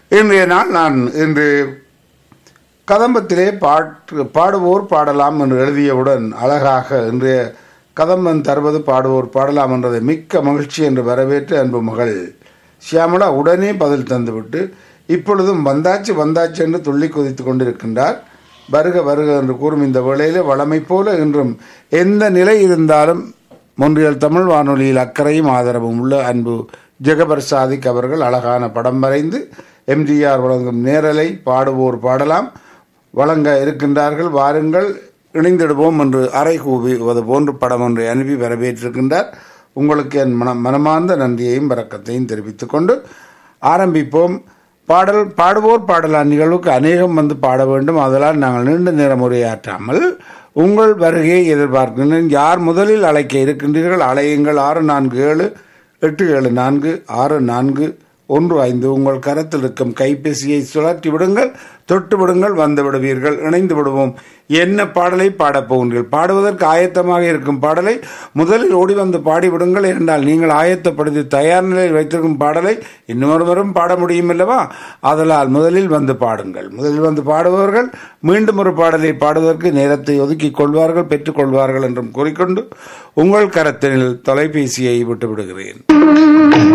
இன்றைய நாள் நான் இன்று கதம்பத்திலே பாட்டு பாடுவோர் பாடலாம் என்று எழுதியவுடன் அழகாக இன்றைய கதம்பம் தருவது பாடுவோர் பாடலாம் என்றதை மிக்க மகிழ்ச்சி என்று வரவேற்று அன்பு மகள் சியாமளா உடனே பதில் தந்துவிட்டு இப்பொழுதும் வந்தாச்சு வந்தாச்சு என்று துள்ளி குதித்து கொண்டிருக்கின்றார் வருக வருக என்று கூறும் இந்த வேளையிலே வளமை போல இன்றும் எந்த நிலை இருந்தாலும் மொன்றியல் தமிழ் வானொலியில் அக்கறையும் ஆதரவும் உள்ள அன்பு ஜெகபர் சாதிக் அவர்கள் அழகான படம் வரைந்து எம்ஜிஆர் வழங்கும் நேரலை பாடுவோர் பாடலாம் வழங்க இருக்கின்றார்கள் வாருங்கள் இணைந்திடுவோம் என்று அறை கூவிவது போன்று படம் ஒன்றை அனுப்பி வரவேற்றிருக்கின்றார் உங்களுக்கு என் மன மனமார்ந்த நன்றியையும் வரக்கத்தையும் தெரிவித்துக் கொண்டு ஆரம்பிப்போம் பாடல் பாடுவோர் பாடலாம் நிகழ்வுக்கு அநேகம் வந்து பாட வேண்டும் அதனால் நாங்கள் நீண்ட நேரம் உரையாற்றாமல் உங்கள் வருகையை எதிர்பார்க்கின்றேன் யார் முதலில் அழைக்க இருக்கின்றீர்கள் அழையுங்கள் ஆறு நான்கு ஏழு எட்டு ஏழு நான்கு ஆறு நான்கு ஒன்று ஐந்து உங்கள் கரத்தில் இருக்கும் கைபேசியை சுழற்றி விடுங்கள் தொட்டு விடுங்கள் வந்து விடுவீர்கள் இணைந்து விடுவோம் என்ன பாடலை பாடப் போகின்றீர்கள் பாடுவதற்கு ஆயத்தமாக இருக்கும் பாடலை முதலில் ஓடி வந்து பாடிவிடுங்கள் என்றால் நீங்கள் ஆயத்தப்படுத்தி தயார் நிலையில் வைத்திருக்கும் பாடலை இன்னொருவரும் பாட முடியும் அல்லவா அதனால் முதலில் வந்து பாடுங்கள் முதலில் வந்து பாடுபவர்கள் மீண்டும் ஒரு பாடலை பாடுவதற்கு நேரத்தை ஒதுக்கிக் கொள்வார்கள் பெற்றுக் கொள்வார்கள் என்றும் கூறிக்கொண்டு உங்கள் கரத்தில் தொலைபேசியை விட்டு விடுகிறேன்